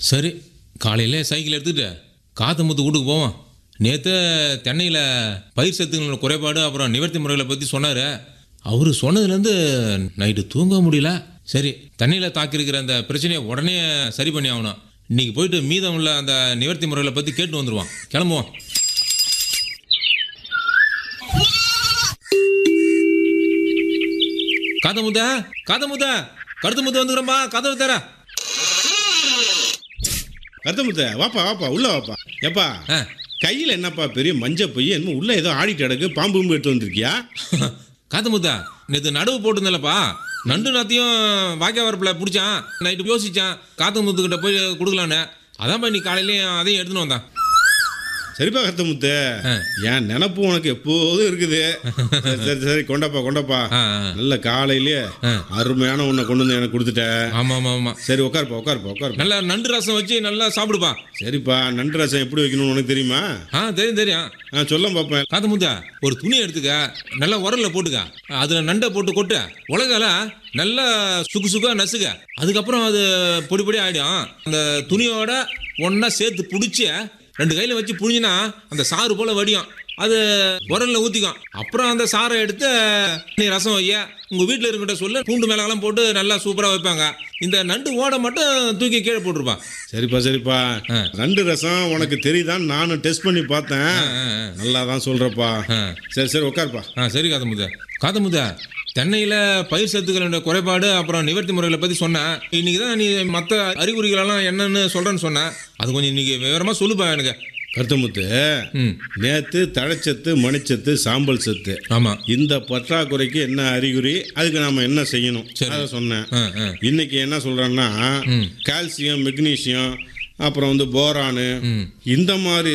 சரி காலையில சைக்கிள் எடுத்துக்கிட்டு காத்தமுத்து வீட்டுக்கு போவோம் நேற்று தென்னையில் பயிர் சத்துங்களோட குறைபாடு அப்புறம் நிவர்த்தி முறைகளை பற்றி சொன்னார் அவர் சொன்னதுலேருந்து நைட்டு தூங்க முடியல சரி தண்ணியில் தாக்கியிருக்கிற அந்த பிரச்சனையை உடனே சரி பண்ணி ஆகணும் இன்னைக்கு போயிட்டு மீதம் உள்ள அந்த நிவர்த்தி முறைகளை பற்றி கேட்டு வந்துடுவான் கிளம்புவோம் காத்தமுத்த காத்தமுத்த கருத்து முத்த வந்துக்கிறோம்பா கதவு தர கருத்தமுத்த வாப்பா வாப்பா உள்ள வாப்பா எப்பா ஆ கையில் என்னப்பா பெரிய மஞ்ச பைய என்னமோ உள்ள ஏதோ ஆடிட்டு கிடக்கு பாம்பு கும்பு எடுத்து வந்திருக்கியா காத்தமுத்தா நேற்று நடுவு போட்டிருந்தேன்லப்பா நண்டு நாத்தையும் வாக்கிய வரப்பில் பிடிச்சான் நைட்டு யோசிச்சான் காத்தமுத்துக்கிட்ட போய் கொடுக்கலான்னு அதான் போய் நீ காலையிலேயும் அதையும் எடுத்துன்னு வந்தான் சரிப்பா கருத்தமுத்த ஆ. என் நினப்பு உனக்கு எப்போதும் இருக்குது சரி சரி சரி கொண்டாப்பா கொண்டாப்பா ஆ ஆ. நல்ல காலையிலேயே ஆ. அருமையான உன்னை கொண்டு வந்து எனக்கு கொடுத்துட்ட ஆமாம் ஆமாம் ஆமாம் சரி உட்காருப்பா உட்காருப்பா உட்காருப்பா நல்லா நண்டு ரசம் வச்சு நல்லா சாப்பிடுப்பா சரிப்பா நண்டு ரசம் எப்படி வைக்கணும்னு உனக்கு தெரியுமா ஆ தெரியும் தெரியும் ஆ சொல்ல பார்ப்பேன் காத்தமுத்தா ஒரு துணி எடுத்துக்க நல்லா உரல்ல போட்டுக்க அதில் நண்டை போட்டு கொட்டு உலகால நல்லா சுக்கு சுக்கா நசுக்க அதுக்கப்புறம் அது பொடி பொடி ஆகிடும் அந்த துணியோட ஒன்றா சேர்த்து பிடிச்சி ரெண்டு கையில் வச்சு புழிஞ்சினா அந்த சாறு போல் வடியும் அது உரல்ல ஊற்றிக்கும் அப்புறம் அந்த சாறை எடுத்து நீ ரசம் வைய உங்கள் வீட்டில் இருக்கிட்ட சொல்ல பூண்டு மிளகாலாம் போட்டு நல்லா சூப்பராக வைப்பாங்க இந்த நண்டு ஓடை மட்டும் தூக்கி கீழே போட்டிருப்பான் சரிப்பா சரிப்பா ஆ. நண்டு ரசம் உனக்கு தெரியுதான் நானும் டெஸ்ட் பண்ணி பார்த்தேன் ஆ, ஆ. நல்லா தான் சொல்றப்பா ஆ. சரி சரி உட்காருப்பா ஆ சரி காதமுத காதமுத தென்னையில் பயிர் சத்துக்களோட குறைபாடு அப்புறம் நிவர்த்தி முறைகளை பற்றி சொன்னேன் இன்னைக்கு தான் நீ மற்ற அறிகுறிகளெல்லாம் என்னன்னு சொல்கிறேன்னு சொன்னேன் அது கொஞ்சம் இன்னைக்கு விவரமாக சொல்லுப்பா எனக்கு கருத்தமுத்து ம் நேத்து தழைச்சத்து மணிச்சத்து சாம்பல் சத்து ஆமாம் இந்த பற்றாக்குறைக்கு என்ன அறிகுறி அதுக்கு நாம என்ன செய்யணும் சரி. அதை சொன்னேன் ஆ ஆ இன்னைக்கு என்ன சொல்றேன்னா ம். கால்சியம் மெக்னீசியம் அப்புறம் வந்து போரானு ம் இந்த மாதிரி